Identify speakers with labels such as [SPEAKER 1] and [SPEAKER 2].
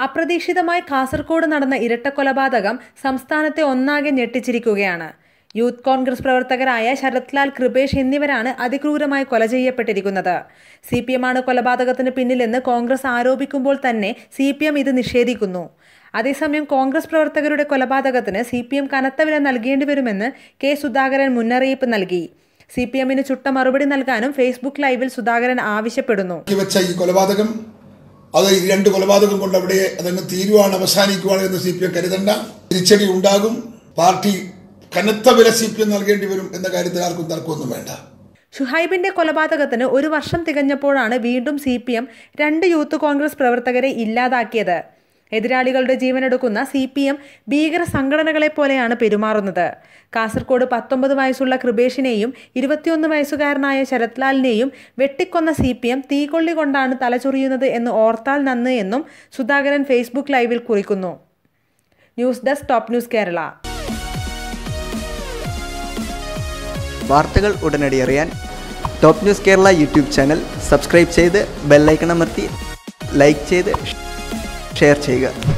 [SPEAKER 1] അപ്രതീക്ഷിതമായി കാസർഗോഡ് നടന്ന ഇരട്ടക്കൊലപാതകം സംസ്ഥാനത്തെ ഒന്നാകെ ഞെട്ടിച്ചിരിക്കുകയാണ് യൂത്ത് കോൺഗ്രസ് പ്രവർത്തകരായ ശരത്ലാൽ കൃപേഷ് എന്നിവരാണ് അതിക്രൂരമായി കൊല ചെയ്യപ്പെട്ടിരിക്കുന്നത് സി പി എം ആണ് കൊലപാതകത്തിന് പിന്നിലെന്ന് കോൺഗ്രസ് ആരോപിക്കുമ്പോൾ തന്നെ സി പി എം ഇത് നിഷേധിക്കുന്നു അതേസമയം കോൺഗ്രസ് പ്രവർത്തകരുടെ കൊലപാതകത്തിന് സി പി എം കനത്ത വില നൽകേണ്ടി വരുമെന്ന് കെ സുധാകരൻ മുന്നറിയിപ്പ് നൽകി സി പി എമ്മിന് ചുട്ട മറുപടി നൽകാനും ഫേസ്ബുക്ക് ലൈവിൽ സുധാകരൻ ആവശ്യപ്പെടുന്നു
[SPEAKER 2] വെച്ച ഈ കൊലപാതകം അത് ഈ രണ്ട് കൊലപാതകം കൊണ്ട് അവിടെ അതങ്ങ് തീരുവാണ് അവസാനിക്കുവാണ് എന്ന് സി പി എം കരുതണ്ട തിരിച്ചടി ഉണ്ടാകും പാർട്ടി കനത്ത വില സി പി എം നൽകേണ്ടി വരും എന്ന കാര്യത്തിൽ ആർക്കും തർക്കമൊന്നും വേണ്ട
[SPEAKER 1] ഷുഹൈബിന്റെ കൊലപാതകത്തിന് ഒരു വർഷം തികഞ്ഞപ്പോഴാണ് വീണ്ടും സി പി എം രണ്ട് യൂത്ത് കോൺഗ്രസ് പ്രവർത്തകരെ ഇല്ലാതാക്കിയത് എതിരാളികളുടെ ജീവനെടുക്കുന്ന സി പി എം ഭീകര സംഘടനകളെ പോലെയാണ് പെരുമാറുന്നത് കാസർഗോഡ് പത്തൊമ്പത് വയസ്സുള്ള കൃപേഷിനെയും ഇരുപത്തിയൊന്ന് വയസ്സുകാരനായ ശരത്ലാലിനെയും വെട്ടിക്കൊന്ന സി പി എം തീകൊള്ളി കൊണ്ടാണ് തലചൊറിയുന്നത് എന്ന് ഓർത്താൽ നന്ന് എന്നും സുധാകരൻ ഫേസ്ബുക്ക് ലൈവിൽ കുറിക്കുന്നു news desk top news Kerala
[SPEAKER 3] വാർത്തകൾ ഉടനടി അറിയാൻ top news Kerala YouTube channel subscribe ചെയ്ത് ബെല്ലൈക്കൺ അമർത്തി ലൈക്ക് ചെയ്ത് ഷെയർ ചെയ്യുക